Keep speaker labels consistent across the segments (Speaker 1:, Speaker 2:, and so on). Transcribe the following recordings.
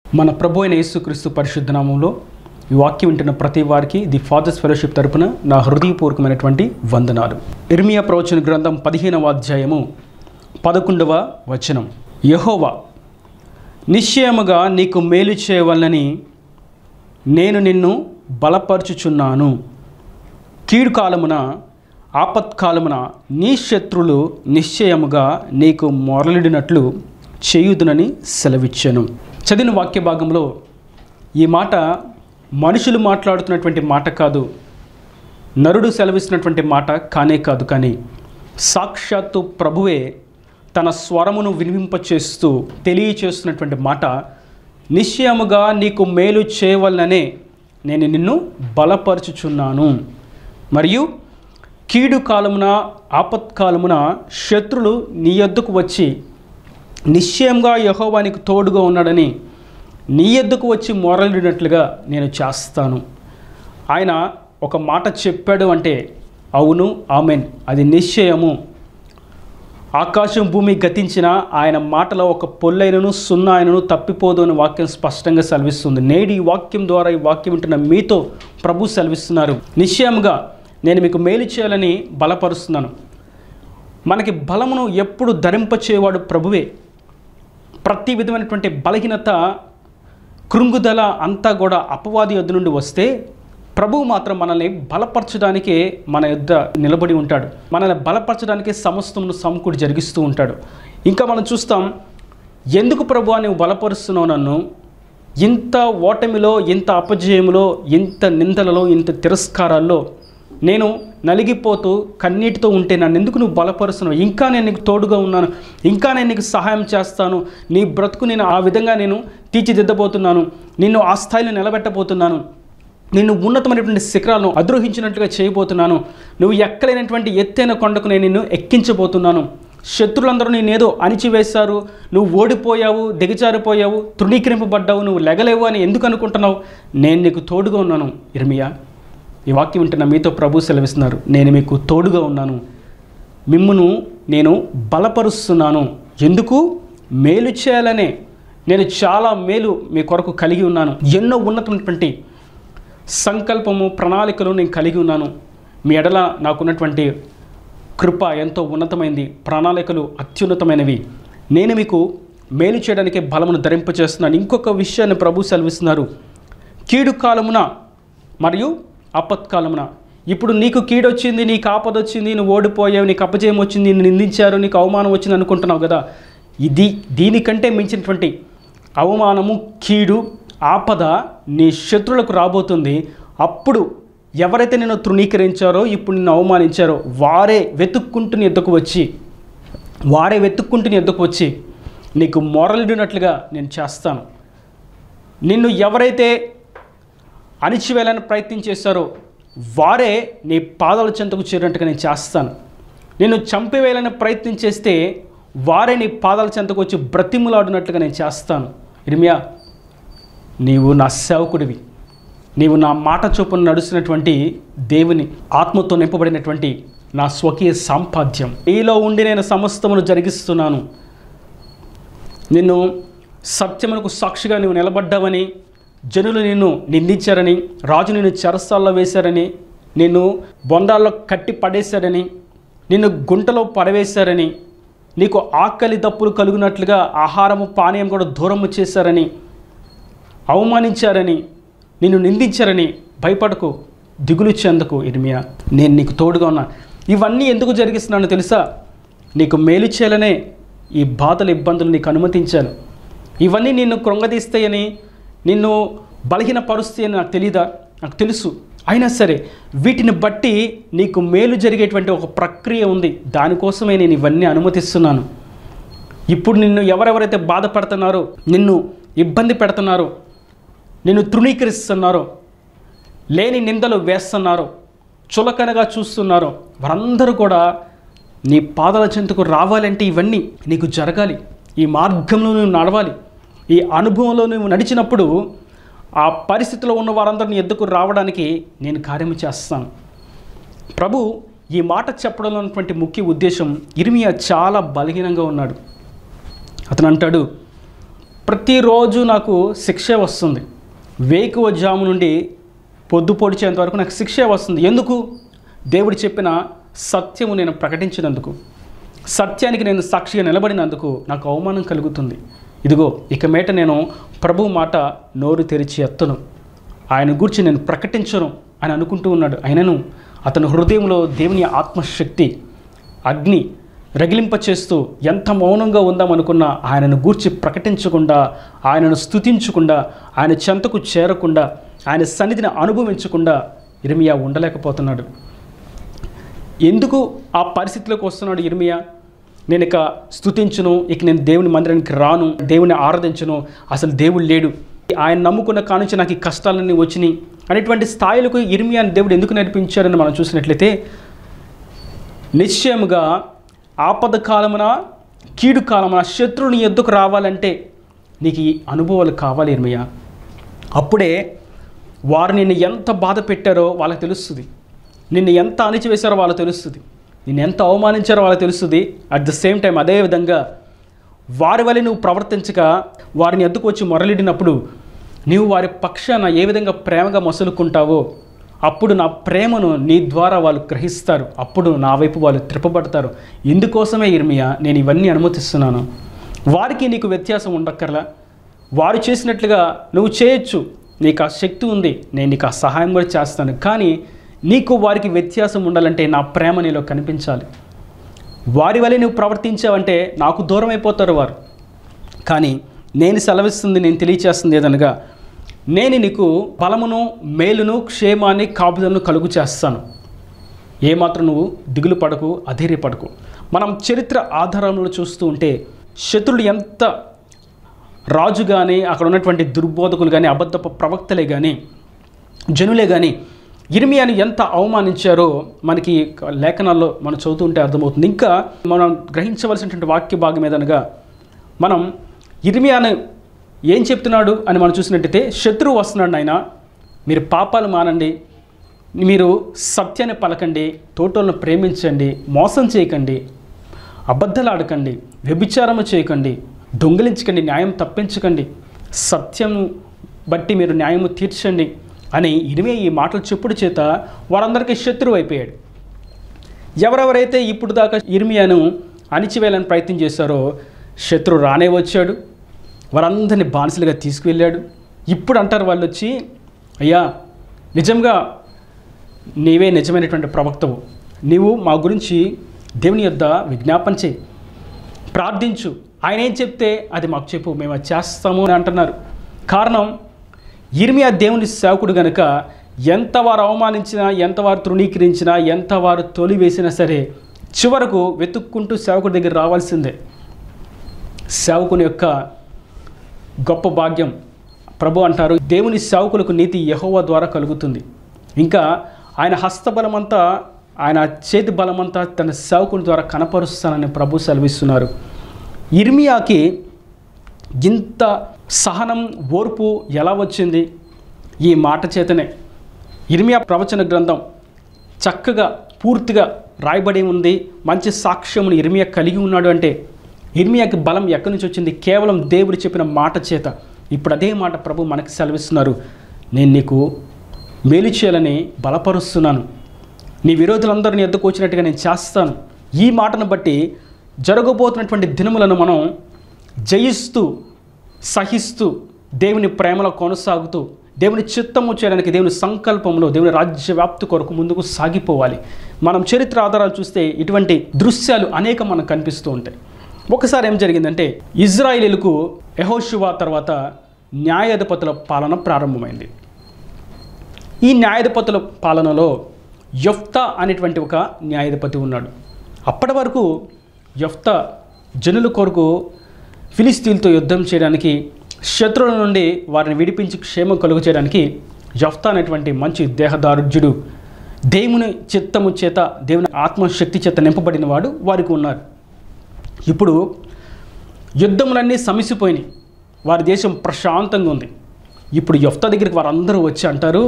Speaker 1: మన ప్రభు అయిన యేసుక్రీస్తు పరిశుద్ధ నామంలో ఈ వాక్యం వింటున్న ప్రతి వారికి ది ఫాదర్స్ ఫెలోషిప్ తరపున నా హృదయపూర్వకమైనటువంటి వందనాలు ఇర్మియా ప్రవచన గ్రంథం పదిహేనవ అధ్యాయము పదకొండవ వచనం యహోవా నిశ్చయముగా నీకు మేలు చేయవలనని నేను నిన్ను బలపరుచుచున్నాను కీడు కాలమున ఆపత్కాలమున నీ శత్రులు నిశ్చయముగా నీకు మొరలిడినట్లు చేయుదునని సెలవిచ్చాను చదివిన వాక్య భాగంలో ఈ మాట మనుషులు మాట్లాడుతున్నటువంటి మాట కాదు నరుడు సెలవిస్తున్నటువంటి మాట కానే కాదు కానీ సాక్షాత్తు ప్రభువే తన స్వరమును వినిపింపచేస్తూ తెలియచేస్తున్నటువంటి మాట నిశ్చయముగా నీకు మేలు చేయవలననే నేను నిన్ను బలపరుచుచున్నాను మరియు కీడు కాలమున ఆపత్కాలమున శత్రులు నీ యొద్దకు వచ్చి నిశ్చయంగా యహోవానికి తోడుగా ఉన్నాడని నీ యొద్దకు వచ్చి మొరలిడినట్లుగా నేను చేస్తాను ఆయన ఒక మాట చెప్పాడు అంటే అవును ఆమెన్ అది నిశ్చయము ఆకాశం భూమి గతించిన ఆయన మాటలో ఒక పొల్లైనను సున్నా ఆయనను తప్పిపోదు అని వాక్యం స్పష్టంగా సెలవిస్తుంది నేడు ఈ వాక్యం ద్వారా ఈ వాక్యం వింటున్న మీతో ప్రభు సెలవిస్తున్నారు నిశ్చయముగా నేను మీకు మేలు చేయాలని బలపరుస్తున్నాను మనకి బలమును ఎప్పుడు ధరింపచేవాడు ప్రభువే ప్రతి విధమైనటువంటి బలహీనత కృంగుదల అంతా కూడా అపవాది యొద్ద నుండి వస్తే ప్రభువు మాత్రం మనల్ని బలపరచడానికే మన యొద్ద నిలబడి ఉంటాడు మనల్ని బలపరచడానికే సమస్తమును సమకూడి జరిగిస్తూ ఉంటాడు ఇంకా మనం చూస్తాం ఎందుకు ప్రభు నువ్వు బలపరుస్తున్నావు నన్ను ఇంత ఓటమిలో ఇంత అపజయములో ఇంత నిందలలో ఇంత తిరస్కారాల్లో నేను నలిగిపోతూ కన్నీటితో ఉంటే నన్ను ఎందుకు నువ్వు బలపరుస్తున్నావు ఇంకా నేను నీకు తోడుగా ఉన్నాను ఇంకా నేను నీకు సహాయం చేస్తాను నీ బ్రతుకు నేను ఆ విధంగా నేను తీర్చిదిద్దబోతున్నాను నిన్ను ఆ స్థాయిలో నిలబెట్టబోతున్నాను నిన్ను ఉన్నతమైనటువంటి శిఖరాలను అద్రోహించినట్లుగా చేయబోతున్నాను నువ్వు ఎక్కలేనటువంటి ఎత్తైన కొండకు నేను నిన్ను ఎక్కించబోతున్నాను శత్రులందరూ నేనేదో అణిచివేశారు నువ్వు ఓడిపోయావు దిగజారిపోయావు తృణీకరింపబడ్డావు నువ్వు లెగలేవు అని ఎందుకు అనుకుంటున్నావు నేను నీకు తోడుగా ఉన్నాను ఇర్మియా ఈ వాక్యం వింటున్న మీతో ప్రభు సెలవిస్తున్నారు నేను మీకు తోడుగా ఉన్నాను మిమ్మును నేను బలపరుస్తున్నాను ఎందుకు మేలు చేయాలనే నేను చాలా మేలు మీ కొరకు కలిగి ఉన్నాను ఎన్నో ఉన్నతమైనటువంటి సంకల్పము ప్రణాళికలు నేను కలిగి ఉన్నాను మీ ఎడల నాకున్నటువంటి కృప ఎంతో ఉన్నతమైంది ప్రణాళికలు అత్యున్నతమైనవి నేను మీకు మేలు చేయడానికి బలమును ధరింపచేస్తున్నాను ఇంకొక విషయాన్ని ప్రభు సెలవిస్తున్నారు కీడు కాలమున మరియు ఆపత్కాలమున ఇప్పుడు నీకు కీడొచ్చింది నీకు ఆపద వచ్చింది నువ్వు ఓడిపోయావు నీకు అపజయం వచ్చింది నిన్ను నిందించారు నీకు అవమానం వచ్చింది అనుకుంటున్నావు కదా ఇది దీనికంటే మించినటువంటి అవమానము కీడు ఆపద నీ శత్రులకు రాబోతుంది అప్పుడు ఎవరైతే నిన్ను తృణీకరించారో ఇప్పుడు నిన్ను అవమానించారో వారే వెతుక్కుంటూ నీ ఎద్దుకు వచ్చి వారే వెతుక్కుంటూ నీ ఎద్దుకు వచ్చి నీకు మొరలిడినట్లుగా నేను చేస్తాను నిన్ను ఎవరైతే అణిచివేయాలని ప్రయత్నం చేశారో వారే నీ పాదాల చెంతకు చేరినట్టుగా నేను చేస్తాను నిన్ను చంపివేయాలని ప్రయత్నం చేస్తే వారే నీ పాదాల చెంతకు వచ్చి బ్రతిములాడినట్లుగా నేను చేస్తాను ఇర్మియా నీవు నా సేవకుడివి నీవు నా మాట చొప్పున నడుస్తున్నటువంటి దేవుని ఆత్మతో నింపబడినటువంటి నా స్వకీయ సాంపాద్యం నీలో ఉండి నేను సమస్తమును జరిగిస్తున్నాను నిన్ను సత్యమునకు సాక్షిగా నువ్వు నిలబడ్డావని జనులు నిన్ను నిందించారని రాజు నిన్ను చెరస్తాల్లో వేశారని నిన్ను బొండాల్లో కట్టి పడేశారని నిన్ను గుంటలో పడవేశారని నీకు ఆకలి దప్పులు కలుగునట్లుగా ఆహారము పానీయం కూడా దూరము చేశారని అవమానించారని నిన్ను నిందించారని భయపడకు దిగులు చెందకు ఇర్మియా నేను నీకు తోడుగా ఉన్నా ఇవన్నీ ఎందుకు జరిగిస్తున్నానో తెలుసా నీకు మేలు చేయాలనే ఈ బాధల ఇబ్బందులు నీకు అనుమతించాను ఇవన్నీ నిన్ను కృంగదీస్తాయని నిన్ను బలహీనపరుస్తాయని నాకు తెలీదా నాకు తెలుసు అయినా సరే వీటిని బట్టి నీకు మేలు జరిగేటువంటి ఒక ప్రక్రియ ఉంది దానికోసమే నేను ఇవన్నీ అనుమతిస్తున్నాను ఇప్పుడు నిన్ను ఎవరెవరైతే బాధపడుతున్నారో నిన్ను ఇబ్బంది పెడుతున్నారో నిన్ను తృణీకరిస్తున్నారో లేని నిందలు వేస్తున్నారో చులకనగా చూస్తున్నారో వారందరూ కూడా నీ పాదాల చెంతకు రావాలంటే ఇవన్నీ నీకు జరగాలి ఈ మార్గంలో నువ్వు నడవాలి ఈ అనుభవంలో నువ్వు నడిచినప్పుడు ఆ పరిస్థితిలో ఉన్న వారందరిని ఎద్దుకు రావడానికి నేను కార్యము చేస్తాను ప్రభు ఈ మాట చెప్పడంలో ఉన్నటువంటి ముఖ్య ఉద్దేశం ఇర్మియా చాలా బలహీనంగా ఉన్నాడు అతను అంటాడు ప్రతిరోజు నాకు శిక్షే వస్తుంది వేకువ జాము నుండి పొద్దు పొడిచేంత వరకు నాకు శిక్షే వస్తుంది ఎందుకు దేవుడు చెప్పిన సత్యము నేను ప్రకటించినందుకు సత్యానికి నేను సాక్షిగా నిలబడినందుకు నాకు అవమానం కలుగుతుంది ఇదిగో ఇక మేట నేను ప్రభు మాట నోరు తెరిచి ఎత్తను ఆయన గురించి నేను ప్రకటించను అని అనుకుంటూ ఉన్నాడు అయినను అతని హృదయంలో దేవుని ఆత్మశక్తి అగ్ని రగిలింప చేస్తూ ఎంత మౌనంగా ఉందామనుకున్న ఆయనను గూర్చి ప్రకటించకుండా ఆయనను స్తుతించకుండా ఆయన చెంతకు చేరకుండా ఆయన సన్నిధిని అనుభవించకుండా ఇర్మియా ఉండలేకపోతున్నాడు ఎందుకు ఆ పరిస్థితిలోకి వస్తున్నాడు ఇర్మియా నేను ఇక స్తుతించును ఇక నేను దేవుని మందిరానికి రాను దేవుని ఆరాధించను అసలు దేవుడు లేడు ఆయన నమ్ముకున్న కానుంచి నాకు ఈ కష్టాలన్నీ వచ్చినాయి అనేటువంటి స్థాయిలకు ఇర్మియాని దేవుడు ఎందుకు నడిపించాడని మనం చూసినట్లయితే నిశ్చయముగా ఆపద కాలమున కీడు కాలమున శత్రువుని ఎద్దుకు రావాలంటే నీకు ఈ అనుభవాలు కావాలి ఇర్మియా అప్పుడే వారు నిన్ను ఎంత బాధ పెట్టారో వాళ్ళకి తెలుస్తుంది నిన్ను ఎంత అణిచివేశారో వాళ్ళకి తెలుస్తుంది నిన్ను ఎంత అవమానించారో వాళ్ళకి తెలుస్తుంది అట్ ద సేమ్ టైం అదేవిధంగా వారి వల్ల నువ్వు ప్రవర్తించక వారిని ఎద్దుకు వచ్చి మొరలిడినప్పుడు నీవు వారి పక్షాన ఏ విధంగా ప్రేమగా మసులుకుంటావో అప్పుడు నా ప్రేమను నీ ద్వారా వాళ్ళు గ్రహిస్తారు అప్పుడు నా వైపు వాళ్ళు త్రిప్పబడతారు ఇందుకోసమే ఇర్మియా నేను ఇవన్నీ అనుమతిస్తున్నాను వారికి నీకు వ్యత్యాసం ఉండక్కర్లా వారు చేసినట్లుగా నువ్వు చేయొచ్చు నీకు ఆ శక్తి ఉంది నేను నీకు ఆ సహాయం కూడా చేస్తాను కానీ నీకు వారికి వ్యత్యాసం ఉండాలంటే నా ప్రేమ నీలో కనిపించాలి వారి వల్లే నువ్వు ప్రవర్తించావంటే నాకు దూరం అయిపోతారు వారు కానీ నేను సెలవిస్తుంది నేను తెలియచేస్తుంది ఏదనగా నేను నీకు బలమును మేలును క్షేమాన్ని కాపుదలను కలుగు చేస్తాను ఏమాత్రం నువ్వు దిగులు పడకు అధైర్య పడకు మనం చరిత్ర ఆధారంలో చూస్తూ ఉంటే శత్రులు ఎంత రాజు కానీ అక్కడ ఉన్నటువంటి దుర్బోధకులు కానీ అబద్ధపు ప్రవక్తలే కానీ జనులే కానీ ఇర్మియాని ఎంత అవమానించారో మనకి లేఖనాల్లో మనం చదువుతుంటే అర్థమవుతుంది ఇంకా మనం గ్రహించవలసినటువంటి వాక్య భాగం ఏదనగా మనం ఇర్మియాను ఏం చెప్తున్నాడు అని మనం చూసినట్టయితే శత్రువు వస్తున్నాడు ఆయన మీరు పాపాలు మానండి మీరు సత్యాన్ని పలకండి తోటలను ప్రేమించండి మోసం చేయకండి అబద్ధాలు ఆడకండి వ్యభిచారము చేయకండి దొంగిలించకండి న్యాయం తప్పించకండి సత్యం బట్టి మీరు న్యాయము తీర్చండి అని ఇరిమే ఈ మాటలు చెప్పుడు చేత వారందరికీ శత్రువు అయిపోయాడు ఎవరెవరైతే ఇప్పుడు దాకా ఇర్మియాను అణిచివేయాలని ప్రయత్నం చేశారో శత్రువు రానే వచ్చాడు వారందరిని బానిసలుగా తీసుకువెళ్ళాడు ఇప్పుడు అంటారు వాళ్ళు వచ్చి అయ్యా నిజంగా నీవే నిజమైనటువంటి ప్రవక్తవు నీవు మా గురించి దేవుని యొద్ద విజ్ఞాపన చేయి ప్రార్థించు ఆయన ఏం చెప్తే అది మాకు చెప్పు మేము అది చేస్తాము అని అంటున్నారు కారణం ఇర్మియా దేవుని సేవకుడు గనుక ఎంత వారు అవమానించినా ఎంత వారు తృణీకరించినా ఎంత వారు తొలివేసినా సరే చివరకు వెతుక్కుంటూ సేవకుడి దగ్గర రావాల్సిందే సేవకుని యొక్క గొప్ప భాగ్యం ప్రభు అంటారు దేవుని సేవకులకు నీతి యహోవా ద్వారా కలుగుతుంది ఇంకా ఆయన హస్తబలమంతా ఆయన చేతి బలమంతా తన సేవకుని ద్వారా కనపరుస్తానని ప్రభు సెలవిస్తున్నారు ఇర్మియాకి ఇంత సహనం ఓర్పు ఎలా వచ్చింది ఈ మాట చేతనే ఇర్మియా ప్రవచన గ్రంథం చక్కగా పూర్తిగా రాయబడి ఉంది మంచి సాక్ష్యమును ఇర్మియా కలిగి ఉన్నాడు అంటే ఇర్మియాకి బలం ఎక్కడి నుంచి వచ్చింది కేవలం దేవుడు చెప్పిన మాట చేత ఇప్పుడు అదే మాట ప్రభు మనకి సెలవిస్తున్నారు నేను నీకు మేలు చేయాలని బలపరుస్తున్నాను నీ విరోధులందరూ నీ ఎద్దుకు వచ్చినట్టుగా నేను చేస్తాను ఈ మాటను బట్టి జరగబోతున్నటువంటి దినములను మనం జయిస్తూ సహిస్తూ దేవుని ప్రేమలో కొనసాగుతూ దేవుని చిత్తము చేయడానికి దేవుని సంకల్పంలో దేవుని రాజ్య వ్యాప్తి కొరకు ముందుకు సాగిపోవాలి మనం చరిత్ర ఆధారాలు చూస్తే ఇటువంటి దృశ్యాలు అనేకం మనకు కనిపిస్తూ ఉంటాయి ఒకసారి ఏం జరిగిందంటే ఇజ్రాయిలీలకు యహోషువా తర్వాత న్యాయాధిపతుల పాలన ప్రారంభమైంది ఈ న్యాయాధిపతుల పాలనలో యొఫ్తా అనేటువంటి ఒక న్యాయాధిపతి ఉన్నాడు అప్పటి వరకు యొఫ్తా జనుల కొరకు ఫిలిస్తీన్తో యుద్ధం చేయడానికి శత్రువుల నుండి వారిని విడిపించి క్షేమం కలుగు చేయడానికి యొఫ్తా అనేటువంటి మంచి దేహదారుజ్యుడు దేవుని చిత్తము చేత దేవుని ఆత్మశక్తి చేత నింపబడిన వాడు వారికి ఉన్నారు ఇప్పుడు యుద్ధములన్నీ సమసిపోయినాయి వారి దేశం ప్రశాంతంగా ఉంది ఇప్పుడు యొఫ్తా దగ్గరికి వారందరూ వచ్చి అంటారు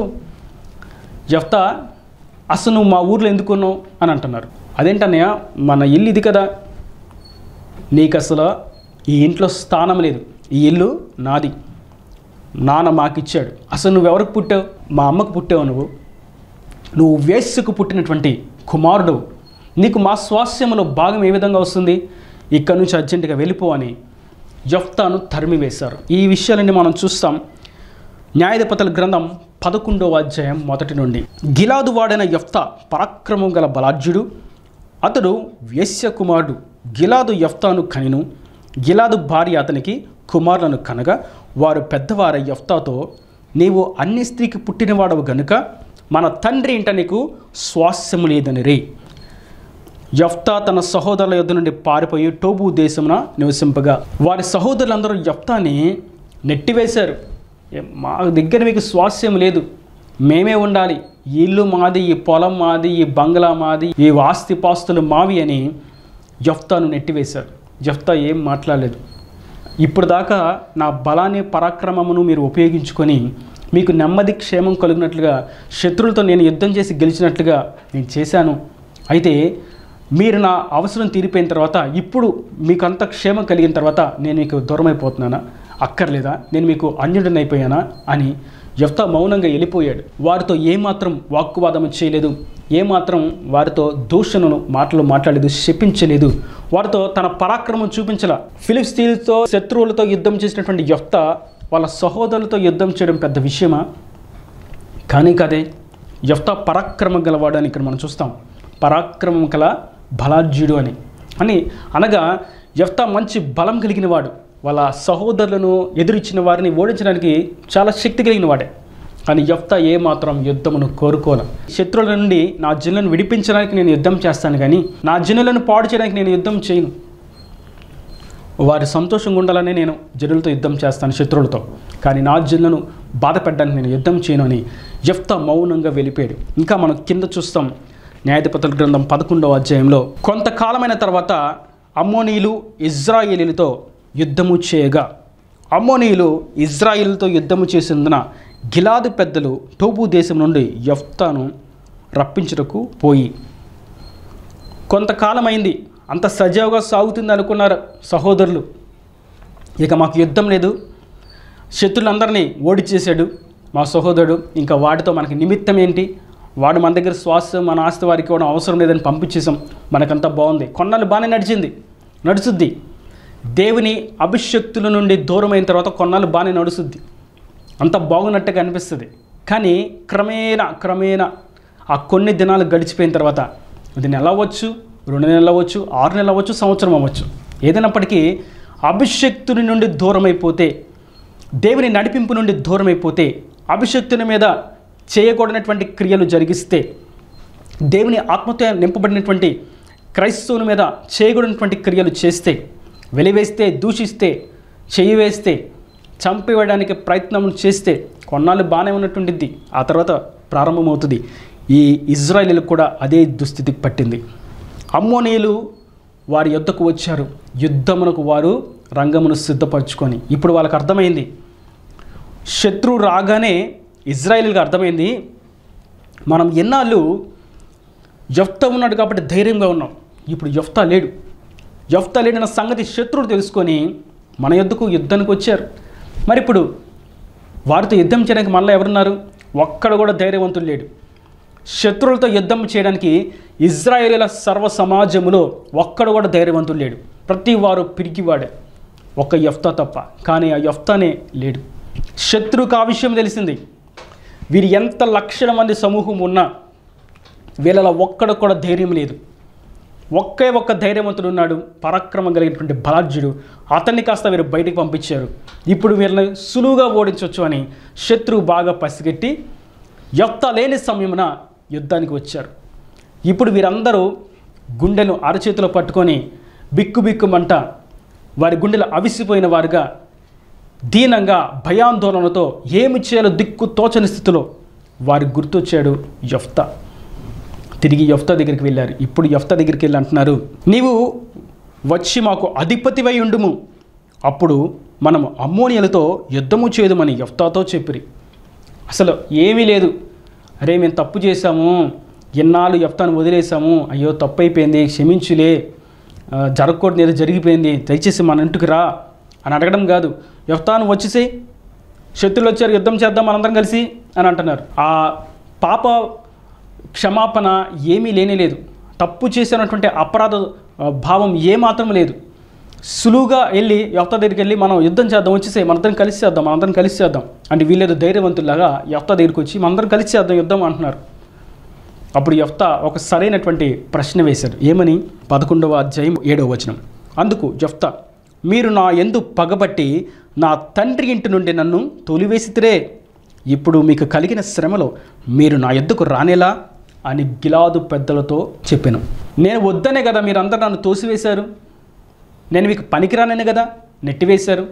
Speaker 1: యఫ్తా అసలు నువ్వు మా ఊర్లో ఎందుకున్నావు అని అంటున్నారు అదేంటన్నయ్య మన ఇల్లు ఇది కదా నీకు అసలు ఈ ఇంట్లో స్థానం లేదు ఈ ఇల్లు నాది నాన్న మాకిచ్చాడు అసలు నువ్వు ఎవరికి పుట్టావు మా అమ్మకు పుట్టావు నువ్వు నువ్వు వేస్సుకు పుట్టినటువంటి కుమారుడు నీకు మా స్వాస్యములో భాగం ఏ విధంగా వస్తుంది ఇక్కడ నుంచి అర్జెంటుగా వెళ్ళిపో అని యఫ్తాను తరిమివేశారు ఈ విషయాలన్నీ మనం చూస్తాం న్యాయాధిపతుల గ్రంథం పదకొండవ అధ్యాయం మొదటి నుండి గిలాదు వాడైన యఫ్తా పరాక్రమం గల బలాఢ్యుడు అతడు వేశ్య కుమారుడు గిలాదు యఫ్తాను కనిను గిలాదు భార్య అతనికి కుమారులను కనగా వారు పెద్దవారై యఫ్తాతో నీవు అన్ని స్త్రీకి పుట్టినవాడవు గనుక మన తండ్రి ఇంట నీకు స్వాస్యము లేదని రే యఫ్తా తన సహోదరుల యొద్ద నుండి పారిపోయి టోబు దేశమున నివసింపగా వారి సహోదరులందరూ యఫ్తాని నెట్టివేశారు "ఏ, మా దగ్గర మీకు స్వాస్యం లేదు మేమే ఉండాలి ఈ ఇల్లు మాది ఈ పొలం మాది ఈ బంగ్లా మాది ఈ ఆస్తి పాస్తులు మావి అని యఫ్తాను నెట్టివేశారు యఫ్తా ఏం మాట్లాడలేదు ఇప్పుడు దాకా నా బలాన్ని పరాక్రమమును మీరు ఉపయోగించుకొని మీకు నెమ్మది క్షేమం కలిగినట్లుగా శత్రువులతో నేను యుద్ధం చేసి గెలిచినట్లుగా నేను చేశాను అయితే మీరు నా అవసరం తీరిపోయిన తర్వాత ఇప్పుడు మీకు అంత క్షేమం కలిగిన తర్వాత నేను మీకు దూరం అయిపోతున్నానా అక్కర్లేదా నేను మీకు అన్యుడిని అయిపోయానా అని యెఫ్తా మౌనంగా వెళ్ళిపోయాడు వారితో ఏమాత్రం వాక్కువాదం చేయలేదు ఏమాత్రం వారితో దూషణను మాటలు మాట్లాడలేదు శపించలేదు వారితో తన పరాక్రమం చూపించల ఫిలిస్తీన్తో శత్రువులతో యుద్ధం చేసినటువంటి యెఫ్తా వాళ్ళ సహోదరులతో యుద్ధం చేయడం పెద్ద విషయమా కానీ కదే యఫ్తా పరాక్రమం గలవాడు అని ఇక్కడ మనం చూస్తాం పరాక్రమం గల బలాఢ్యుడు అని అని అనగా యఫ్తా మంచి బలం కలిగిన వాడు వాళ్ళ సహోదరులను ఎదురిచ్చిన వారిని ఓడించడానికి చాలా శక్తి కలిగిన వాడే కానీ యఫ్తా ఏమాత్రం యుద్ధమును కోరుకోను శత్రువుల నుండి నా జనులను విడిపించడానికి నేను యుద్ధం చేస్తాను కానీ నా జనులను పాడు చేయడానికి నేను యుద్ధం చేయను వారి సంతోషంగా ఉండాలని నేను జనులతో యుద్ధం చేస్తాను శత్రువులతో కానీ నా జనులను బాధ పెట్టడానికి నేను యుద్ధం చేయను అని యఫ్తా మౌనంగా వెళ్ళిపోయాడు ఇంకా మనం కింద చూస్తాం న్యాయాధిపతుల గ్రంథం పదకొండవ అధ్యాయంలో కొంతకాలమైన తర్వాత అమ్మోనీయులు ఇజ్రాయేలీలతో యుద్ధము చేయగా అమ్మోనీయులు ఇజ్రాయిల్తో యుద్ధము చేసినందున గిలాదు పెద్దలు టోబు దేశం నుండి యఫ్తాను రప్పించుటకు పోయి కొంతకాలం అయింది అంత సజావుగా సాగుతుంది అనుకున్నారు సహోదరులు ఇక మాకు యుద్ధం లేదు శత్రులందరినీ ఓడిచేశాడు మా సహోదరుడు ఇంకా వాడితో మనకి నిమిత్తం ఏంటి వాడు మన దగ్గర శ్వాస మన ఆస్తి వారికి ఇవ్వడం అవసరం లేదని పంపించేసాం మనకంతా బాగుంది కొన్నాళ్ళు బాగానే నడిచింది నడుచుద్ది దేవుని అభిషక్తుల నుండి దూరం అయిన తర్వాత కొన్నాళ్ళు బాగానే నడుస్తుంది అంత బాగున్నట్టుగా అనిపిస్తుంది కానీ క్రమేణా క్రమేణా ఆ కొన్ని దినాలు గడిచిపోయిన తర్వాత ఇది నెల అవ్వచ్చు రెండు నెలలు అవ్వచ్చు ఆరు నెలలు అవ్వచ్చు సంవత్సరం అవ్వచ్చు ఏదైనప్పటికీ అభిషక్తుని నుండి దూరం అయిపోతే దేవుని నడిపింపు నుండి దూరం అయిపోతే అభిషక్తుని మీద చేయకూడనటువంటి క్రియలు జరిగిస్తే దేవుని ఆత్మతో నింపబడినటువంటి క్రైస్తవుని మీద చేయకూడనటువంటి క్రియలు చేస్తే వెలివేస్తే దూషిస్తే చెయ్యి వేస్తే చంపివేయడానికి ప్రయత్నం చేస్తే కొన్నాళ్ళు బాగానే ఉన్నట్టుండిద్ది ఆ తర్వాత ప్రారంభమవుతుంది ఈ ఇజ్రాయేలీలకు కూడా అదే దుస్థితికి పట్టింది అమ్మోనీయులు వారి యుద్ధకు వచ్చారు యుద్ధమునకు వారు రంగమును సిద్ధపరచుకొని ఇప్పుడు వాళ్ళకి అర్థమైంది శత్రువు రాగానే ఇజ్రాయేలీలకు అర్థమైంది మనం ఎన్నాళ్ళు యఫ్తా ఉన్నాడు కాబట్టి ధైర్యంగా ఉన్నాం ఇప్పుడు యఫ్తా లేడు యఫ్తా లేడన్న సంగతి శత్రువులు తెలుసుకొని మన యుద్ధకు యుద్ధానికి వచ్చారు మరి ఇప్పుడు వారితో యుద్ధం చేయడానికి మళ్ళీ ఎవరున్నారు ఒక్కడ కూడా ధైర్యవంతులు లేడు శత్రువులతో యుద్ధం చేయడానికి ఇజ్రాయేలీల సర్వ సమాజములో ఒక్కడు కూడా ధైర్యవంతులు లేడు ప్రతి వారు పిరికివాడే ఒక యఫ్తా తప్ప కానీ ఆ యఫ్తానే లేడు శత్రువుకు ఆ విషయం తెలిసింది వీరు ఎంత లక్షల మంది సమూహం ఉన్నా వీళ్ళలో ఒక్కడ కూడా ధైర్యం లేదు ఒకే ఒక్క ధైర్యవంతుడు ఉన్నాడు పరాక్రమం కలిగినటువంటి బలార్జుడు అతన్ని కాస్త వీరు బయటికి పంపించారు ఇప్పుడు వీళ్ళని సులువుగా ఓడించవచ్చు అని శత్రువు బాగా పసిగట్టి యొత్త లేని సమయమున యుద్ధానికి వచ్చారు ఇప్పుడు వీరందరూ గుండెను అరచేతిలో పట్టుకొని బిక్కు బిక్కుమంట వారి గుండెలు అవిసిపోయిన వారుగా దీనంగా భయాందోళనతో ఏమి చేయాలో దిక్కు తోచని స్థితిలో వారి గుర్తొచ్చాడు యఫ్తా తిరిగి యఫ్తా దగ్గరికి వెళ్ళారు ఇప్పుడు యఫ్తా దగ్గరికి వెళ్ళి అంటున్నారు నీవు వచ్చి మాకు అధిపతివై ఉండుము అప్పుడు మనం అమ్మోనియలతో యుద్ధము చేయదుమని యఫ్తాతో చెప్పిరి అసలు ఏమీ లేదు అరే మేము తప్పు చేశాము ఎన్నాళ్ళు యఫ్తాను వదిలేసాము అయ్యో తప్పు అయిపోయింది క్షమించులే ఆ, జరగకూడదు ఏదో జరిగిపోయింది దయచేసి మన ఇంటికి రా అని అడగడం కాదు యఫ్తాను వచ్చేసి శత్రులు వచ్చారు యుద్ధం చేద్దాం మనందరం కలిసి అని అంటున్నారు ఆ పాప క్షమాపణ ఏమీ లేనే లేదు తప్పు చేసినటువంటి అపరాధ ఆ, భావం ఏమాత్రం లేదు సులువుగా వెళ్ళి యఫ్తా దగ్గరికి వెళ్ళి మనం యుద్ధం చేద్దాం వచ్చేసే మనందరం కలిసి చేద్దాం మనందరం కలిసి చేద్దాం అంటే వీళ్ళేదో ధైర్యవంతుల్లాగా యఫ్తా దగ్గరికి వచ్చి మనందరం కలిసి చేద్దాం యుద్ధం అంటున్నారు అప్పుడు యఫ్తా ఒక సరైనటువంటి ప్రశ్న వేశాడు ఏమని పదకొండవ అధ్యాయం ఏడవ వచనం అందుకు యఫ్తా మీరు నా ఎందు పగబట్టి నా తండ్రి ఇంటి నుండి నన్ను తొలివేసితిరే ఇప్పుడు మీకు కలిగిన శ్రమలో మీరు నా ఎద్దుకు రానేలా అని గిలాదు పెద్దలతో చెప్పాను నేను వద్దనే కదా మీరందరూ నన్ను తోసివేశారు నేను మీకు పనికిరాననే కదా నెట్టివేశారు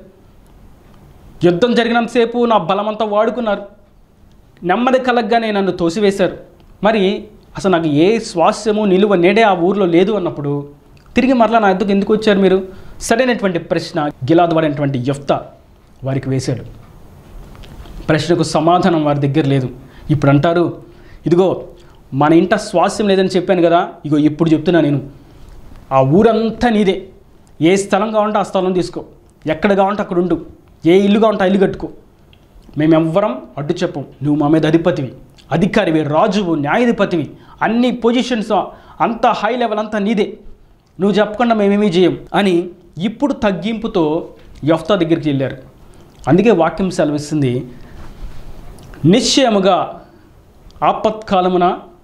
Speaker 1: యుద్ధం జరిగినంతసేపు నా బలమంతా వాడుకున్నారు నెమ్మది కలగ్గానే నన్ను తోసివేశారు మరి అసలు నాకు ఏ స్వాస్థ్యము నిలువ నేడే ఆ ఊర్లో లేదు అన్నప్పుడు తిరిగి మరలా నా ఎద్దుకు ఎందుకు వచ్చారు మీరు సరైనటువంటి ప్రశ్న గిలాద్ వాడైనటువంటి యఫ్తా వారికి వేశాడు ప్రశ్నకు సమాధానం వారి దగ్గర లేదు ఇప్పుడు అంటారు ఇదిగో మన ఇంట స్వాస్థ్యం లేదని చెప్పాను కదా ఇగో ఇప్పుడు చెప్తున్నా నేను ఆ ఊరంతా నీదే ఏ స్థలం కావాలంటే ఆ స్థలం తీసుకో ఎక్కడ కావాలంటే అక్కడ ఉండు ఏ ఇల్లు కావాలంటే ఆ ఇల్లు కట్టుకో మేమెవ్వరం అడ్డు చెప్పం నువ్వు మా మీద అధిపతివి అధికారివి రాజువు న్యాయాధిపతివి అన్ని పొజిషన్స్ అంత హై లెవెల్ అంతా నీదే నువ్వు చెప్పకుండా మేమేమీ చేయం అని ఇప్పుడు తగ్గింపుతో యఫ్తా దగ్గరికి వెళ్ళారు అందుకే వాక్యం సెలవిస్తుంది నిశ్చయముగా ఆపత్కాలమున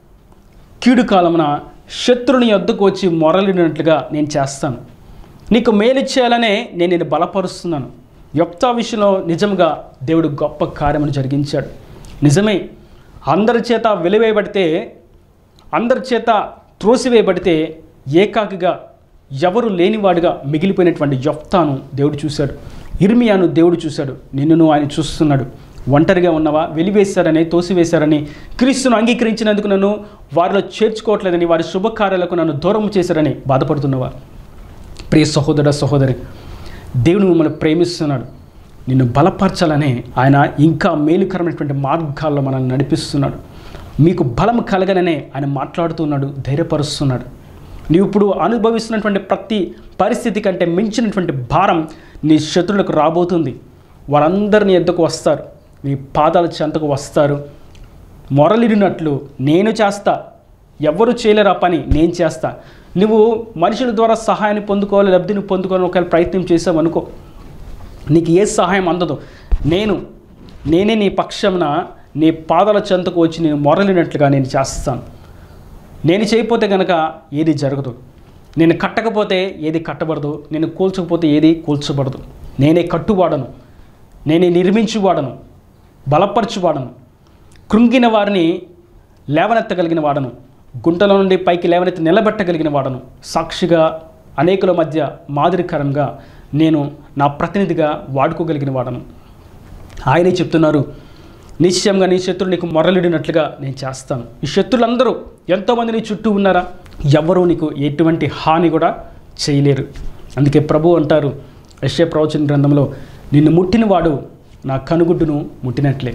Speaker 1: కీడు కాలమున శత్రుని యొద్దకు వచ్చి మొరలినట్లుగా నేను చేస్తాను నీకు మేలు చేయాలనే నేను నేను బలపరుస్తున్నాను యొక్తా విషయంలో నిజంగా దేవుడు గొప్ప కార్యమును జరిగించాడు నిజమే అందరి చేత వెలివేయబడితే అందరి చేత త్రోసివేయబడితే ఏకాకిగా ఎవరు లేనివాడుగా మిగిలిపోయినటువంటి యొఫ్తాను దేవుడు చూశాడు ఇర్మియాను దేవుడు చూశాడు నిన్నును ఆయన చూస్తున్నాడు ఒంటరిగా ఉన్నవా వెలివేశారని తోసివేశారని క్రీస్తును అంగీకరించినందుకు నన్ను వారిలో చేర్చుకోవట్లేదని వారి శుభకార్యాలకు నన్ను దూరం చేశారని బాధపడుతున్నవా ప్రియ సహోదర సహోదరి దేవుడు మిమ్మల్ని ప్రేమిస్తున్నాడు నిన్ను బలపరచాలని ఆయన ఇంకా మేలుకరమైనటువంటి మార్గాల్లో మనల్ని నడిపిస్తున్నాడు మీకు బలం కలగననే ఆయన మాట్లాడుతున్నాడు ధైర్యపరుస్తున్నాడు నీవు ఇప్పుడు అనుభవిస్తున్నటువంటి ప్రతి పరిస్థితి కంటే మించినటువంటి భారం నీ శత్రులకు రాబోతుంది వారందరినీ ఎద్దకు వస్తారు నీ పాదాల చెంతకు వస్తారు మొరలిడినట్లు నేను చేస్తా ఎవరు చేయలేరు ఆ పని నేను చేస్తా నువ్వు మనుషుల ద్వారా సహాయాన్ని పొందుకోవాలి లబ్ధిని పొందుకోవాలని ఒకవేళ ప్రయత్నం చేసావు అనుకో నీకు ఏ సహాయం అందదు నేను నేనే నీ పక్షమున నీ పాదాల చెంతకు వచ్చి నేను మొరలినట్లుగా నేను చేస్తాను నేను చేయకపోతే కనుక ఏది జరగదు నేను కట్టకపోతే ఏది కట్టబడదు నేను కూల్చకపోతే ఏది కూల్చబడదు నేనే కట్టువాడను నేనే నిర్మించువాడను బలపరచువాడను కృంగిన వారిని లేవనెత్తగలిగిన వాడను గుంటలో నుండి పైకి లేవనెత్తి నిలబెట్టగలిగిన వాడను సాక్షిగా అనేకుల మధ్య మాదిరికరంగా నేను నా ప్రతినిధిగా వాడుకోగలిగిన వాడను ఆయనే చెప్తున్నారు నిశ్చయంగా నీ శత్రులు నీకు మొరలిడినట్లుగా నేను చేస్తాను ఈ శత్రులందరూ ఎంతోమంది నీ చుట్టూ ఉన్నారా ఎవరూ నీకు ఎటువంటి హాని కూడా చేయలేరు అందుకే ప్రభు అంటారు యశ్య ప్రవచన గ్రంథంలో నిన్ను ముట్టినవాడు నా కనుగుడ్డును ముట్టినట్లే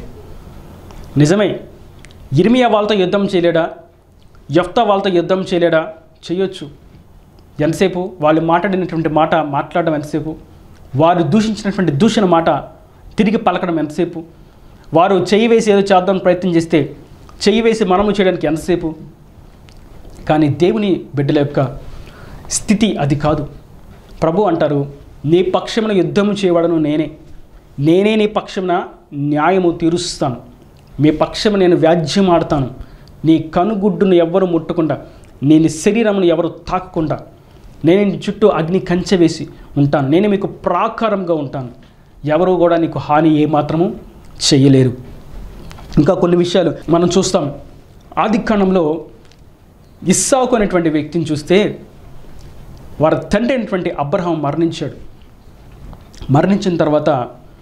Speaker 1: నిజమే ఇర్మియా వాళ్ళతో యుద్ధం చేయలేడా యఫ్తా వాళ్ళతో యుద్ధం చేయలేడా చేయొచ్చు ఎంతసేపు వాళ్ళు మాట్లాడినటువంటి మాట మాట్లాడడం ఎంతసేపు వారు దూషించినటువంటి దూషణ మాట తిరిగి పలకడం ఎంతసేపు వారు చెయ్యి వేసి ఏదో చేద్దాం ప్రయత్నం చేస్తే చెయ్యి వేసి మనము చేయడానికి ఎంతసేపు కానీ దేవుని బిడ్డల యొక్క స్థితి అది కాదు ప్రభు అంటారు నీ పక్షమున యుద్ధము చేయవాడను నేనే నేనే నీ పక్షమున న్యాయము తీరుస్తాను మీ పక్షము నేను వ్యాజ్యం ఆడతాను నీ కనుగుడ్డును ఎవ్వరు ముట్టకుండా నేను శరీరమును ఎవరు తాకకుండా నేను నీ చుట్టూ అగ్ని కంచె వేసి ఉంటాను నేను మీకు ప్రాకారంగా ఉంటాను ఎవరు కూడా నీకు హాని ఏమాత్రము చేయలేరు ఇంకా కొన్ని విషయాలు మనం చూస్తాం ఆది కాండంలో ఇస్సాకు అనేటువంటి వ్యక్తిని చూస్తే వారి తండ్రి అయినటువంటి అబ్రహాం మరణించాడు మరణించిన తర్వాత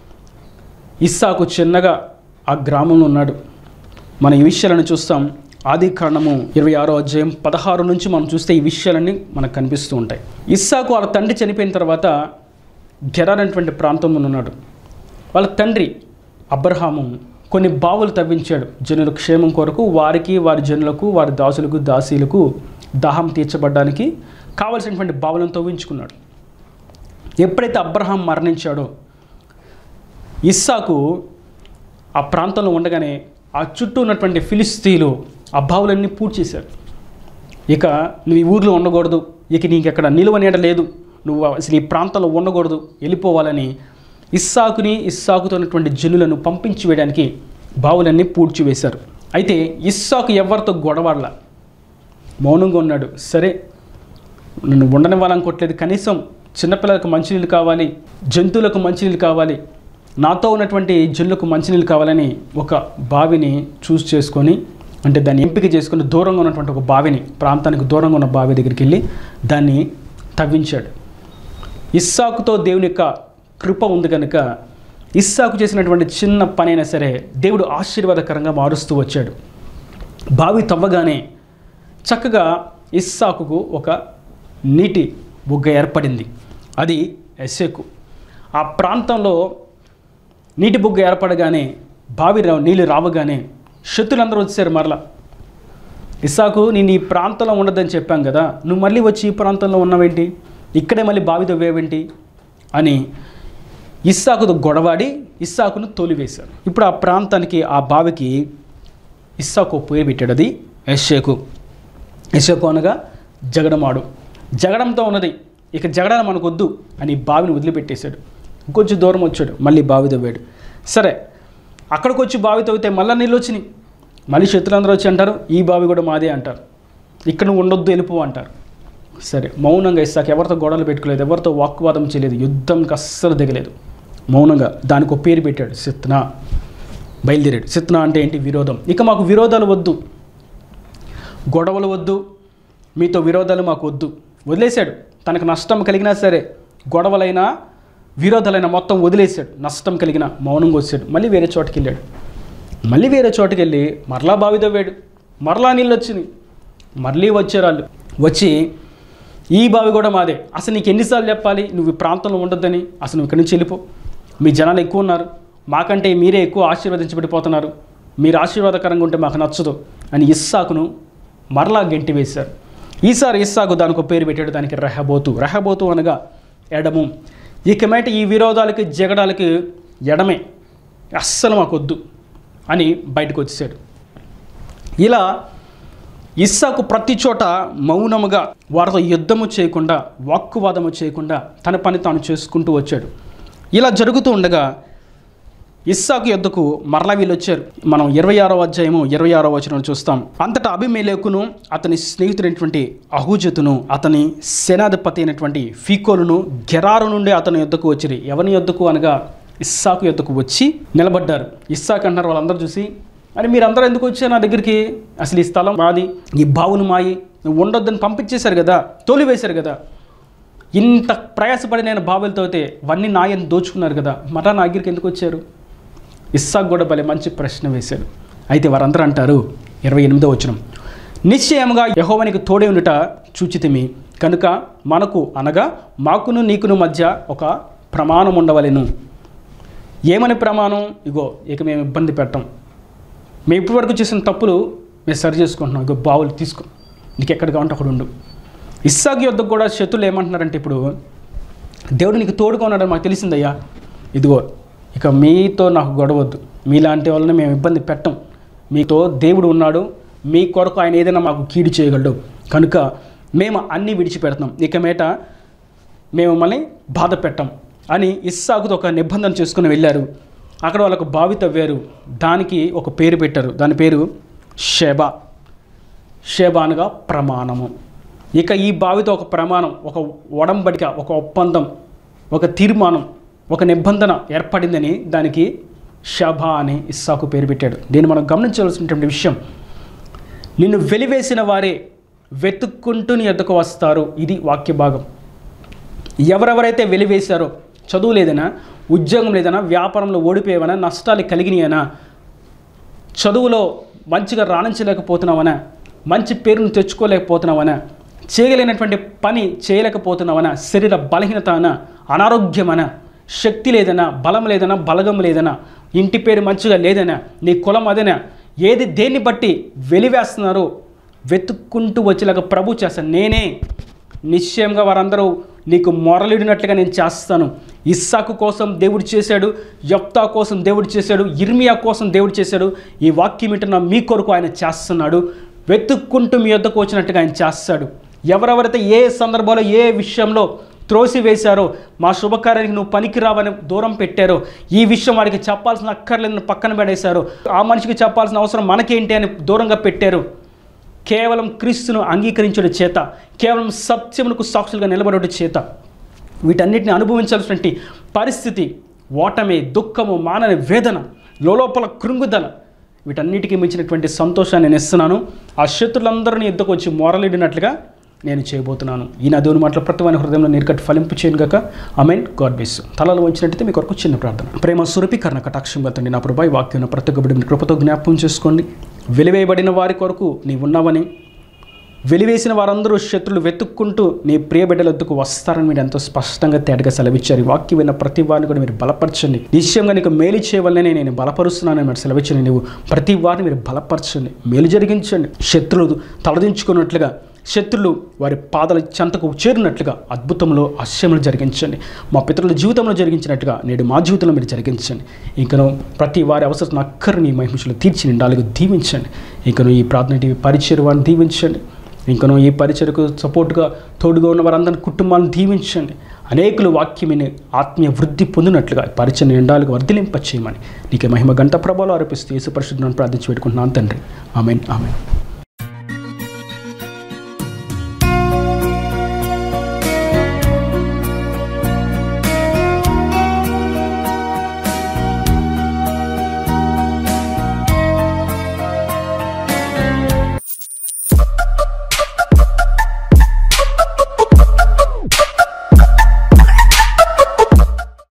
Speaker 1: ఇస్సాకు చిన్నగా ఆ గ్రామంలో ఉన్నాడు మన ఈ విషయాలను చూస్తాం ఆది కాండము ఇరవై ఆరో అధ్యాయం పదహారు నుంచి మనం చూస్తే ఈ విషయాలన్నీ మనకు కనిపిస్తూ ఉంటాయి ఇస్సాకు వాళ్ళ తండ్రి చనిపోయిన తర్వాత గెరార్ అనేటువంటి ప్రాంతంలో ఉన్నాడు వాళ్ళ తండ్రి అబ్రహాము కొన్ని బావులు తవ్వించాడు జనుల క్షేమం కొరకు వారికి వారి జనులకు వారి దాసులకు దాసీలకు దాహం తీర్చబడ్డానికి కావలసినటువంటి బావులను తవ్వించుకున్నాడు ఎప్పుడైతే అబ్రహాం మరణించాడో ఇస్సాకు ఆ ప్రాంతంలో ఉండగానే ఆ చుట్టూ ఉన్నటువంటి ఫిలిస్తీన్లు ఆ బావులన్నీ పూర్తి చేశారు ఇక నువ్వు ఈ ఊర్లో ఉండకూడదు ఇక నీకు ఎక్కడ నిలువనీడ లేదు నువ్వు అసలు ఈ ప్రాంతంలో ఉండకూడదు వెళ్ళిపోవాలని ఇస్సాకుని ఇస్సాకుతో ఉన్నటువంటి జనులను పంపించి వేయడానికి బావులన్నీ పూడ్చి వేశారు అయితే ఇస్సాకు ఎవరితో గొడవడలా మౌనంగా ఉన్నాడు సరే నన్ను ఉండనివ్వాలనుకోవట్లేదు కనీసం చిన్నపిల్లలకు మంచినీళ్ళు కావాలి జంతువులకు మంచినీళ్ళు కావాలి నాతో ఉన్నటువంటి జనులకు మంచినీళ్ళు కావాలని ఒక బావిని చూస్ చేసుకొని అంటే దాన్ని ఎంపిక చేసుకొని దూరంగా ఉన్నటువంటి ఒక బావిని ప్రాంతానికి దూరంగా ఉన్న బావి దగ్గరికి వెళ్ళి దాన్ని తవ్వించాడు ఇస్సాకుతో దేవుని యొక్క కృప ఉంది కనుక ఇస్సాకు చేసినటువంటి చిన్న పనైనా సరే దేవుడు ఆశీర్వాదకరంగా మారుస్తూ వచ్చాడు బావి తవ్వగానే చక్కగా ఇస్సాకుకు ఒక నీటి బుగ్గ ఏర్పడింది అది ఎస్సేకు ఆ ప్రాంతంలో నీటి బుగ్గ ఏర్పడగానే బావి రా నీళ్ళు రావగానే శత్రులందరూ వచ్చారు మరలా ఇస్సాకు నేను ఈ ప్రాంతంలో ఉండదని చెప్పాం కదా నువ్వు మళ్ళీ వచ్చి ఈ ప్రాంతంలో ఉన్నావేంటి ఇక్కడే మళ్ళీ బావి తవ్వేవేంటి అని ఇస్సాకుతో గొడవాడి ఇస్సాకును తోలివేశారు ఇప్పుడు ఆ ప్రాంతానికి ఆ బావికి ఇస్సాకు ఓ పేరు పెట్టాడు అది యశ్షేకు యశ్షేకు అనగా జగడమాడు జగడంతో ఉన్నది ఇక జగడాన్ని మనకొద్దు అని బావిని వదిలిపెట్టేశాడు ఇంకొంచెం దూరం వచ్చాడు మళ్ళీ బావి తవ్వాడు సరే అక్కడికి వచ్చి బావి తవ్వితే మళ్ళీ నీళ్ళు వచ్చినాయి మళ్ళీ శత్రులందరూ వచ్చి అంటారు ఈ బావి కూడా మాదే అంటారు ఇక్కడ నువ్వు ఉండొద్దు వెళ్ళిపో అంటారు సరే మౌనంగా ఇస్తాక ఎవరితో గొడవలు పెట్టుకోలేదు ఎవరితో వాక్వాదం చేయలేదు యుద్ధంకి అస్సలు దిగలేదు మౌనంగా దానికి ఒక పేరు పెట్టాడు సిత్న బయలుదేరాడు సిత్న అంటే ఏంటి విరోధం ఇక మాకు విరోధాలు వద్దు గొడవలు వద్దు మీతో విరోధాలు మాకు వద్దు వదిలేశాడు తనకు నష్టం కలిగినా సరే గొడవలైనా విరోధాలైనా మొత్తం వదిలేశాడు నష్టం కలిగిన మౌనంగా వచ్చాడు మళ్ళీ వేరే చోటుకి వెళ్ళాడు మళ్ళీ వేరే చోటుకి వెళ్ళి మరలా బావి తవ్వాడు మరలా నీళ్ళు వచ్చినాయి మళ్ళీ వచ్చారు వాళ్ళు వచ్చి ఈ బావి కూడా మాదే అసలు నీకు ఎన్నిసార్లు చెప్పాలి నువ్వు ఈ ప్రాంతంలో ఉండొద్దని అసలు నువ్వు ఇక్కడి నుంచి వెళ్ళిపో మీ జనాలు ఎక్కువ ఉన్నారు మాకంటే మీరే ఎక్కువ ఆశీర్వదించబడిపోతున్నారు మీరు ఆశీర్వాదకరంగా ఉంటే మాకు నచ్చదు అని ఇస్సాకును మరలా గెంటి వేశారు ఈసారి ఇస్సాకు దానికి ఒక పేరు పెట్టాడు దానికి రెహబోతు రెహబోతు అనగా ఎడము ఇక మీట ఈ విరోధాలకి జగడాలకి ఎడమే అస్సలు మాకొద్దు అని బయటకు వచ్చేసాడు ఇలా ఇస్సాకు ప్రతి చోట మౌనముగా వారితో యుద్ధము చేయకుండా వాక్కువాదము చేయకుండా తన పని తాను చేసుకుంటూ వచ్చాడు ఇలా జరుగుతూ ఉండగా ఇస్సాకు యొద్దకు మరలా వీళ్ళు వచ్చారు మనం ఇరవై ఆరో అధ్యాయము ఇరవై ఆరో వచనం చూస్తాం అంతటా అభిమేలేకును అతని స్నేహితుడైనటువంటి అహూజతును అతని సేనాధిపతి అయినటువంటి ఫీకోలును గెరారు నుండి అతని యొద్దకు వచ్చిరి ఎవరి యొద్దకు అనగా ఇస్సాకు యొద్దకు వచ్చి నిలబడ్డారు ఇస్సాకు అంటున్నారు వాళ్ళందరూ చూసి అని మీరందరూ ఎందుకు వచ్చారు నా దగ్గరికి అసలు ఈ స్థలం మాది ఈ బావును మాయి నువ్వు ఉండొద్దని పంపించేశారు కదా తోలివేశారు కదా ఇంత ప్రయాసపడి నేను బావులతో అయితే వన్నీ నాయని దోచుకున్నారు కదా మరలా నా దగ్గరికి ఎందుకు వచ్చారు ఇస్సాకు కూడా భలే మంచి ప్రశ్న వేశాడు అయితే వారందరూ అంటారు ఇరవై ఎనిమిదో వచనం నిశ్చయముగా యహోవనికి తోడే ఉండుట చూచితిమి కనుక మనకు అనగా మాకును నీకును మధ్య ఒక ప్రమాణం ఉండవలెను ఏమని ప్రమాణం ఇగో ఇక మేము ఇబ్బంది పెట్టం మేము ఇప్పటివరకు చేసిన తప్పులు మేము సరి చేసుకుంటున్నాం ఇగో బావులు తీసుకో నీకు ఎక్కడ కావాలంటే అక్కడ ఉండు ఇస్సాకు యొద్దకు కూడా శత్రులు ఏమంటున్నారంటే ఇప్పుడు దేవుడు నీకు తోడుగా ఉన్నాడని మాకు తెలిసిందయ్యా ఇదిగో ఇక మీతో నాకు గొడవద్దు మీలాంటి వాళ్ళని మేము ఇబ్బంది పెట్టం మీతో దేవుడు ఉన్నాడు మీ కొరకు ఆయన ఏదైనా మాకు కీడు చేయగలడు కనుక మేము అన్నీ విడిచిపెడతాం ఇక మేట మేము మమ్మల్ని బాధ పెట్టం అని ఇస్సాకుతో ఒక నిబంధన చేసుకుని వెళ్ళారు అక్కడ వాళ్ళకు బావి తవ్వారు దానికి ఒక పేరు పెట్టారు దాని పేరు షెబా షెబా అనగా ప్రమాణము ఇక ఈ బావితో ఒక ప్రమాణం ఒక ఒడంబడిక ఒక ఒప్పందం ఒక తీర్మానం ఒక నిబంధన ఏర్పడిందని దానికి షబా అని ఇస్సాకు పేరు పెట్టాడు దీన్ని మనం గమనించవలసినటువంటి విషయం నిన్ను వెలివేసిన వారే వెతుక్కుంటూ నీ ఎద్దకు వస్తారు ఇది వాక్య భాగం ఎవరెవరైతే వెలివేశారో చదువు లేదనా ఉద్యోగం లేదనా వ్యాపారంలో ఓడిపోయేవనా నష్టాలు కలిగినాయనా చదువులో మంచిగా రాణించలేకపోతున్నావనా మంచి పేరును తెచ్చుకోలేకపోతున్నావనా చేయలేనటువంటి పని చేయలేకపోతున్నావనా శరీర బలహీనత అనా అనారోగ్యమనా శక్తి లేదనా బలం లేదనా బలగం లేదనా ఇంటి పేరు మంచిగా లేదనా నీ కులం అదేనా ఏది దేన్ని బట్టి వెలివేస్తున్నారో వెతుక్కుంటూ వచ్చేలాగా ప్రభు చేస్తాను నేనే నిశ్చయంగా వారందరూ నీకు మొరలిడినట్లుగా నేను చేస్తాను ఇస్సాకు కోసం దేవుడు చేశాడు యప్తా కోసం దేవుడు చేశాడు ఇర్మియా కోసం దేవుడు చేశాడు ఈ వాక్యం వింటున్న మీ కొరకు ఆయన చేస్తున్నాడు వెతుక్కుంటూ మీ యొద్దకు వచ్చినట్టుగా ఆయన చేస్తాడు ఎవరెవరైతే ఏ సందర్భంలో ఏ విషయంలో త్రోసి వేశారో మా శుభకార్యానికి నువ్వు పనికిరావని దూరం పెట్టారో ఈ విషయం వాడికి చెప్పాల్సిన అక్కర్లేదని పక్కన పడేశారో ఆ మనిషికి చెప్పాల్సిన అవసరం మనకేంటి అని దూరంగా పెట్టారు కేవలం క్రీస్తును అంగీకరించడం చేత కేవలం సత్యమునకు సాక్షులుగా నిలబడడం చేత వీటన్నిటిని అనుభవించాల్సినటువంటి పరిస్థితి ఓటమి దుఃఖము మానని వేదన లోపల కృంగుదల వీటన్నిటికీ మించినటువంటి సంతోషాన్ని నేను ఇస్తున్నాను ఆ శత్రులందరూ నీ ఎద్దుకు వచ్చి మొరలిడినట్లుగా నేను చేయబోతున్నాను ఈ నా దేవుని మాటలు ప్రతి వాని హృదయంలో నీరుకట్టి ఫలింపు చేయను గాక అమెన్ గాడ్ బెస్ తలలో వంచినట్టయితే మీ కొరకు చిన్న ప్రార్థన ప్రేమ సురపి కర్ణ కటాక్షంగా తండ్రి నా ప్రభావి వాక్యం ప్రతి ఒక్క బిడ్డని కృపతో జ్ఞాపకం చేసుకోండి వెలివేయబడిన వారి కొరకు నీవు ఉన్నావని వెలివేసిన వారందరూ శత్రులు వెతుక్కుంటూ నీ ప్రియ బిడ్డల వద్దకు వస్తారని మీరు ఎంతో స్పష్టంగా తేటగా సెలవిచ్చారు ఈ వాక్యం విన్న ప్రతి వారిని కూడా మీరు బలపరచండి నిశ్చయంగా నీకు మేలు చేయవల్లనే నేను బలపరుస్తున్నానని మీరు సెలవిచ్చండి నువ్వు ప్రతి వారిని మీరు బలపరచండి మేలు జరిగించండి శత్రులు తలదించుకున్నట్లుగా శత్రులు వారి పాదల చెంతకు చేరినట్లుగా అద్భుతంలో ఆశ్చర్యములు జరిగించండి మా పితరుల జీవితంలో జరిగించినట్టుగా నేడు మా జీవితంలో మీరు జరిగించండి ఇంకను ప్రతి వారి అవసరం అక్కరిని మహిమశులు తీర్చి నిండాలుగా దీవించండి ఇంకను ఈ ప్రార్థన టీవీ పరిచయ వారిని దీవించండి ఇంకను ఈ పరిచయకు సపోర్ట్గా తోడుగా ఉన్న వారందరి కుటుంబాలను దీవించండి అనేకులు వాక్యమిని ఆత్మీయ వృద్ధి పొందినట్లుగా పరిచయం నిండాలుగా వర్ధిలింప చేయమని నీకే మహిమ గంట ప్రభావాలు ఆరోపిస్తూ యేసు పరిశుద్ధులను ప్రార్థించి పెట్టుకుంటున్నాను తండ్రి ఆమెన్ ఆమెన్